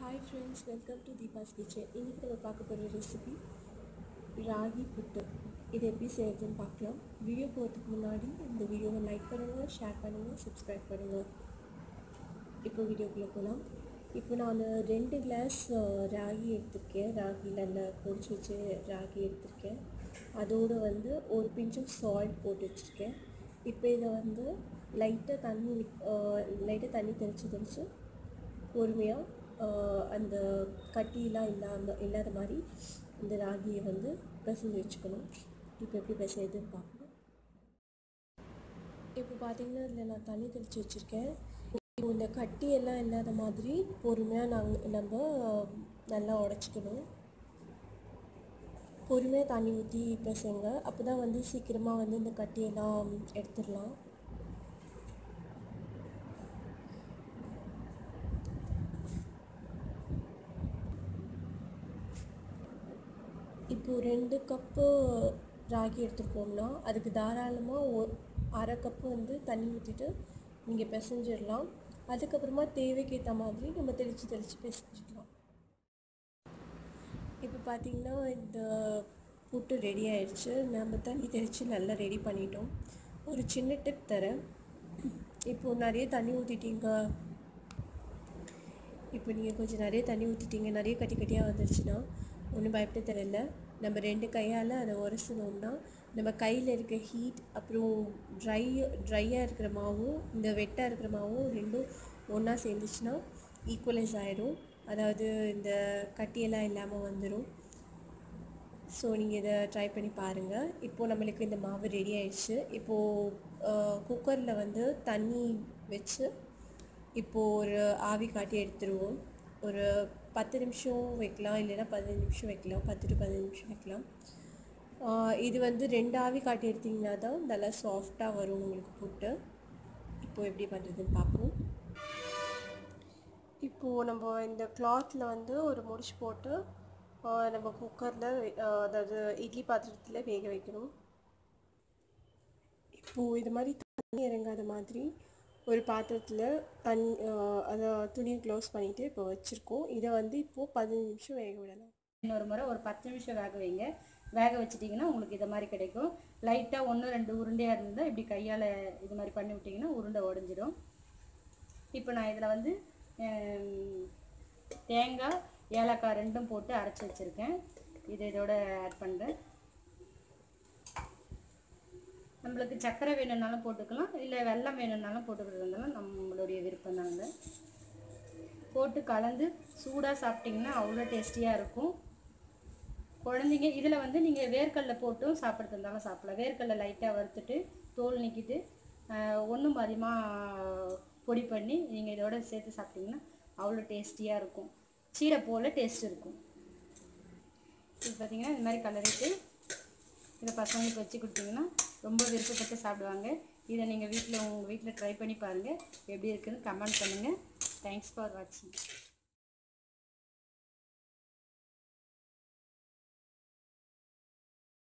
hi friends welcome to Deepa's kitchen இன்றைக்கி நம்ம பார்க்க போகிற ரெசிபி ராகி புட்டு இது எப்படி செய்யறதுன்னு பார்க்கலாம் வீடியோ போகிறதுக்கு முன்னாடி இந்த வீடியோவை லைக் பண்ணுங்கள் ஷேர் பண்ணுங்கள் சப்ஸ்கிரைப் பண்ணுங்கள் இப்போ வீடியோக்குள்ளே போகலாம் இப்போ நான் ரெண்டு கிளாஸ் ராகி எடுத்திருக்கேன் ராகி நல்லா பொடிச்சு வச்சு ராகி எடுத்திருக்கேன் அதோடு வந்து ஒரு பிஞ்சும் சால்ட் போட்டு வச்சுருக்கேன் இப்போ இதை வந்து லைட்டாக தண்ணி லைட்டாக தண்ணி தெளித்து தெளித்து பொறுமையாக அந்த கட்டியெலாம் இல்லாமல் இல்லாத மாதிரி இந்த ராகியை வந்து பிசைஞ்சு வச்சுக்கணும் இப்போ எப்படி பிசையுதுன்னு பார்க்கணும் இப்போ பார்த்தீங்கன்னா இதில் நான் தண்ணி தெளித்து வச்சுருக்கேன் இப்போ இந்த கட்டியெல்லாம் இல்லாத மாதிரி பொறுமையாக நாங்கள் நம்ம நல்லா உடச்சிக்கணும் பொறுமையாக தண்ணி ஊற்றி பிசைங்க அப்போ தான் வந்து சீக்கிரமாக வந்து இந்த கட்டியெல்லாம் எடுத்துடலாம் இப்போது ரெண்டு கப்பு ராகி எடுத்துருக்கோம்னா அதுக்கு தாராளமாக ஒ அரை கப்பு வந்து தண்ணி ஊற்றிட்டு நீங்கள் பிசைஞ்சிடலாம் அதுக்கப்புறமா தேவைக்கு ஏற்ற மாதிரி நம்ம தெளித்து தெளித்து பிசைஞ்சிக்கலாம் இப்போ பார்த்திங்கன்னா இந்த புட்டு ரெடி ஆயிடுச்சு நம்ம தண்ணி தெளித்து நல்லா ரெடி பண்ணிட்டோம் ஒரு சின்ன டிப் தரேன் இப்போது நிறைய தண்ணி ஊற்றிட்டீங்க இப்போ நீங்கள் கொஞ்சம் நிறைய தண்ணி ஊற்றிட்டீங்க நிறைய கட்டி கட்டியாக வந்துருச்சுன்னா ஒன்றும் பயப்பட தேவையில்ல நம்ம ரெண்டு கையால் அதை உரசணும்னா நம்ம கையில் இருக்க ஹீட் அப்புறம் ட்ரை ட்ரையாக இருக்கிற மாவும் இந்த வெட்டாக இருக்கிற மாவும் ரெண்டும் ஒன்றா சேர்ந்துச்சுன்னா ஈக்குவலைஸ் ஆகிடும் அதாவது இந்த கட்டியெல்லாம் இல்லாமல் வந்துடும் ஸோ நீங்கள் இதை ட்ரை பண்ணி பாருங்கள் இப்போது நம்மளுக்கு இந்த மாவு ரெடி ஆயிடுச்சு இப்போது குக்கரில் வந்து தண்ணி வச்சு இப்போது ஒரு ஆவி காட்டி எடுத்துருவோம் ஒரு பத்து நிமிஷம் வைக்கலாம் இல்லைன்னா பதினஞ்சு நிமிஷம் வைக்கலாம் பத்து டு பதினஞ்சு நிமிஷம் வைக்கலாம் இது வந்து ரெண்டு ஆவி காட்டி எடுத்திங்கன்னா தான் நல்லா சாஃப்டாக வரும் உங்களுக்கு புட்டு இப்போது எப்படி பண்ணுறதுன்னு பார்ப்போம் இப்போது நம்ம இந்த கிளாத்தில் வந்து ஒரு முடிச்சு போட்டு நம்ம குக்கரில் அதாவது இட்லி பாத்திரத்தில் வேக வைக்கணும் இப்போது இது மாதிரி தண்ணி இறங்காத மாதிரி ஒரு பாத்திரத்தில் தண்ணி அதை துணியை க்ளோஸ் பண்ணிவிட்டு இப்போ வச்சுருக்கோம் இதை வந்து இப்போது பதினஞ்சு நிமிஷம் வேக விடலாம் இன்னொரு முறை ஒரு பத்து நிமிஷம் வேக வைங்க வேக வச்சிட்டிங்கன்னா உங்களுக்கு இதை மாதிரி கிடைக்கும் லைட்டாக ஒன்று ரெண்டு உருண்டையாக இருந்தால் இப்படி கையால் இது மாதிரி பண்ணி விட்டிங்கன்னா உருண்டை உடஞ்சிடும் இப்போ நான் இதில் வந்து தேங்காய் ஏலக்காய் ரெண்டும் போட்டு அரைச்சி வச்சுருக்கேன் இதை இதோட ஆட் பண்ணுறேன் நம்மளுக்கு சர்க்கரை வேணும்னாலும் போட்டுக்கலாம் இல்லை வெல்லம் வேணும்னாலும் போட்டுக்கிறதுனாலும் நம்மளுடைய விருப்பம் தாங்க போட்டு கலந்து சூடாக சாப்பிட்டிங்கன்னா அவ்வளோ டேஸ்டியாக இருக்கும் குழந்தைங்க இதில் வந்து நீங்கள் வேர்க்கடலை போட்டும் சாப்பிட்றது இருந்தாலும் சாப்பிடலாம் வேர்க்கடலை லைட்டாக வறுத்துட்டு தோல் நீக்கிட்டு ஒன்றும் அதிகமாக பொடி பண்ணி நீங்கள் இதோட சேர்த்து சாப்பிட்டிங்கன்னா அவ்வளோ டேஸ்டியாக இருக்கும் சீரை போல் டேஸ்ட் இருக்கும் இது பார்த்திங்கன்னா இந்த மாதிரி கலரிட்டு இதை பசங்களுக்கு வச்சு கொடுத்தீங்கன்னா ரொம்ப விருப்பப்பட்டு சாப்பிடுவாங்க இதை நீங்கள் வீட்டில் உங்கள் வீட்டில் ட்ரை பண்ணி பாருங்கள் எப்படி இருக்குதுன்னு கமெண்ட் பண்ணுங்கள் தேங்க்ஸ் ஃபார் வாட்சிங்